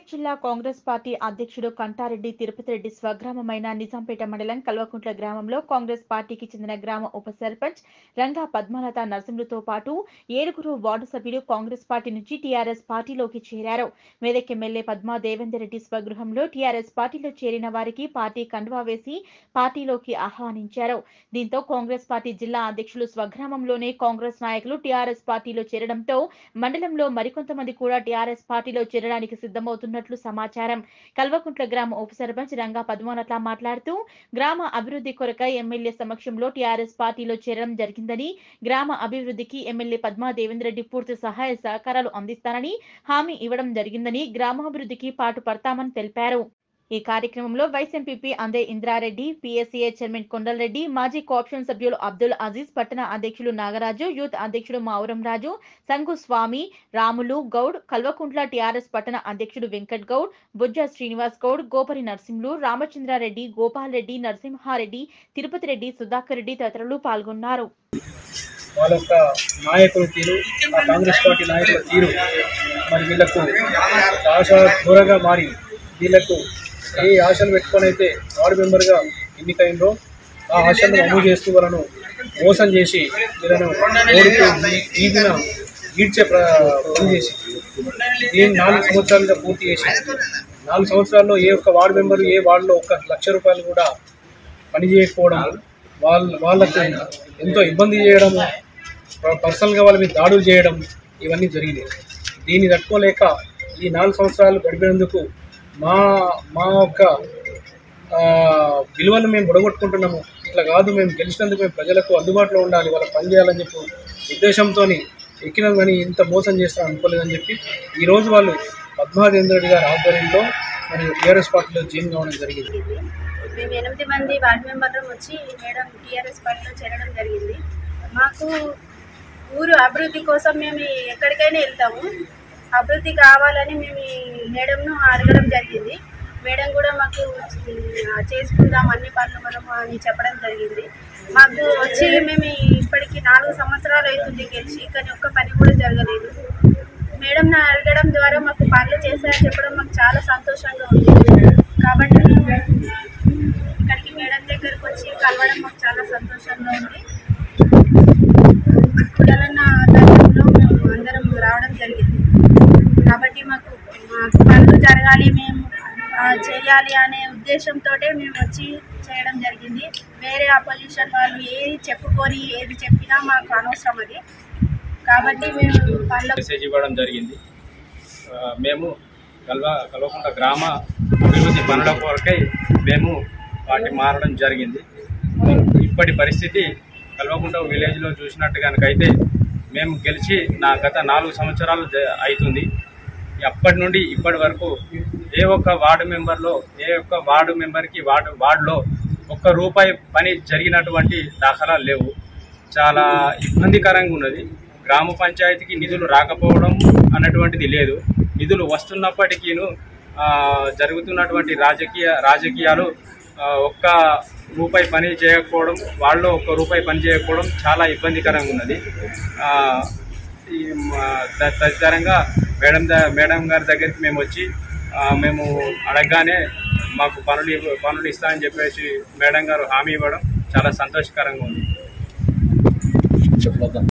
జిల్లా కాంగ్రెస్ పార్టీ అధ్యక్షుడు కంటారెడ్డి తిరుపతి రెడ్డి స్వగ్రామమైన నిజాంపేట మండలం కల్వకుంట్ల గ్రామంలో కాంగ్రెస్ పార్టీకి చెందిన గ్రామ ఉప సర్పంచ్ రంగా పద్మలత నరసింహులతో పాటు ఏడుగురు వార్డు సభ్యులు కాంగ్రెస్ పార్టీ నుంచి టీఆర్ఎస్ పార్టీలోకి చేరారు మెదక్ ఎమ్మెల్యే పద్మా దేవేందర్ రెడ్డి స్వగృహంలో టీఆర్ఎస్ పార్టీలో చేరిన వారికి పార్టీ కండువా వేసి పార్టీలోకి ఆహ్వానించారు దీంతో కాంగ్రెస్ పార్టీ జిల్లా అధ్యక్షులు స్వగ్రామంలోనే కాంగ్రెస్ నాయకులు టీఆర్ఎస్ పార్టీలో చేరడంతో మండలంలో మరికొంతమంది కూడా టీఆర్ఎస్ పార్టీలో చేరడానికి సిద్ధమవుతున్నట్లు సమాచారం కల్వకుంట్ల గ్రామ ఉప సర్పంచ్ రంగా పద్మోనట్ల మాట్లాడుతూ గ్రామ అభివృద్ధి కొరకై ఎమ్మెల్యే సమక్షంలో టీఆర్ఎస్ పార్టీలో చేరడం జరిగిందని గ్రామ అభివృద్ధికి ఎమ్మెల్యే పద్మా దేవేందర్ రెడ్డి పూర్తి సహాయ సహకారాలు అందిస్తానని హామీ ఇవ్వడం జరిగిందని గ్రామాభివృద్ధికి పాటు పడతామని తెలిపారు ఈ కార్యక్రమంలో వైస్ ఎంపీపీ అందే ఇంద్రారెడ్డి పిఎస్సీఏ చైర్మన్ కొండలరెడ్డి మాజీ కోఆప్షన్ సభ్యులు అబ్దుల్ అజీజ్ పట్టణ అధ్యక్షులు నాగరాజు యూత్ అధ్యక్షుడు మావురం రాజు సంగు స్వామి రాములు గౌడ్ కల్వకుంట్ల టీఆర్ఎస్ పట్టణ అధ్యక్షుడు వెంకట్ గౌడ్ బుజ్జ శ్రీనివాస్ గౌడ్ గోపరి నరసింహులు రామచంద్రారెడ్డి గోపాల్ రెడ్డి నరసింహారెడ్డి తిరుపతి రెడ్డి సుధాకర్ రెడ్డి తదితరులు పాల్గొన్నారు వాళ్ళ యొక్క నాయకుల తీరు ఆ కాంగ్రెస్ పార్టీ నాయకుల తీరు మరి వీళ్ళకు ఆశ దూరంగా మారి వీళ్ళకు ఏ ఆశలు పెట్టుకొని అయితే వార్డు మెంబర్గా ఎన్నికైందో ఆ ఆశలను అమలు చేస్తూ వాళ్ళను మోసం చేసి వీళ్ళను ఓడికి ఈదిన ఈడ్చే ప్ర పని చేసి దీన్ని నాలుగు సంవత్సరాలుగా పూర్తి చేసి నాలుగు సంవత్సరాల్లో ఏ ఒక్క వార్డు మెంబరు ఏ వార్డులో ఒక్క లక్ష రూపాయలు కూడా పని చేయకపోవడం వాళ్ళ వాళ్ళకు ఎంతో ఇబ్బంది చేయడం పర్సనల్గా వాళ్ళ మీద దాడులు చేయడం ఇవన్నీ జరిగినాయి దీన్ని తట్టుకోలేక ఈ నాలుగు సంవత్సరాలు గడిపినందుకు మా మా యొక్క ఆ, విలువను మేము బుడగొట్టుకుంటున్నాము ఇట్లా కాదు మేము గెలిచినందుకు మేము ప్రజలకు అందుబాటులో ఉండాలి వాళ్ళకి పని చేయాలని చెప్పి ఉద్దేశంతో ఎక్కినాం కానీ ఇంత మోసం చేస్తాం అనుకోలేదని చెప్పి ఈరోజు వాళ్ళు పద్మాదేంద్ర రెడ్డి గారి ఆధ్వర్యంలో మరియు టీఆర్ఎస్ పార్టీలో జాయిన్ కావడం జరిగింది మేము ఎనిమిది మంది వార్డు మెంబర్లు వచ్చి మేడం టీఆర్ఎస్ పార్టీలో చేరడం జరిగింది మాకు ఊరు అభివృద్ధి కోసం మేము ఎక్కడికైనా వెళ్తాము అభివృద్ధి కావాలని మేము ఈ మేడంను అడగడం జరిగింది మేడం కూడా మాకు ఆ, చేసుకుందాం అన్ని పనులు మనము అని చెప్పడం జరిగింది మాకు వచ్చి మేము ఇప్పటికి నాలుగు సంవత్సరాలు అవుతుంది గెలిచి కానీ ఒక్క పని కూడా జరగలేదు మేడం అడగడం ద్వారా మాకు పనులు చేశారని చెప్పడం మాకు చాలా సంతోషంగా ఉంది కాబట్టి మేము ఇక్కడికి మేడం దగ్గరకు వచ్చి కలవడం మాకు చాలా సంతోషంగా ఉంది కులాలన్న ఆధారంలో మేము అందరం రావడం జరిగింది కాబట్టి మాకు మాకు పనులు జరగాలి మేము ఆ, చేయాలి అనే ఉద్దేశంతో మేము వచ్చి చేయడం జరిగింది వేరే అపోజిషన్ వాళ్ళు ఏది చెప్పుకొని ఏది చెప్పినా మాకు అనవసరం అది కాబట్టి మేము పనులు మెసేజ్ ఇవ్వడం జరిగింది ఆ, మేము కల్వ కల్వకుంట గ్రామ అభివృద్ధి పనుల కొరకై మేము వాటి మారడం జరిగింది ఇప్పటి పరిస్థితి కల్వకుంట విలేజ్లో చూసినట్టు కనుకైతే మేము గెలిచి నా గత నాలుగు సంవత్సరాలు జ- అవుతుంది అప్పటి నుండి ఇప్పటి వరకు ఏ ఒక్క వార్డు మెంబర్లో ఏ ఒక్క వార్డు మెంబర్కి వార్డు వార్డులో ఒక్క రూపాయి పని జరిగినటువంటి దాఖలాలు లేవు చాలా ఇబ్బందికరంగా ఉన్నది గ్రామ పంచాయతీకి నిధులు రాకపోవడం అన్నటువంటిది లేదు నిధులు వస్తున్నప్పటికీను ఆ, జరుగుతున్నటువంటి రాజకీయ రాజకీయాలు ఆ, ఒక్క రూపాయి పని చేయకపోవడం వాళ్ళు ఒక్క రూపాయి పని చేయకపోవడం చాలా ఇబ్బందికరంగా ఉన్నది ఆ, ఈ మా- త- తదితరంగా మేడం ద- మేడం గారి దగ్గరికి మేము వచ్చి ఆ, మేము అడగగానే మాకు పనులు ఇవ్వ- పనులు ఇస్తామని చెప్పేసి మేడం గారు హామీ ఇవ్వడం చాలా సంతోషకరంగా ఉంది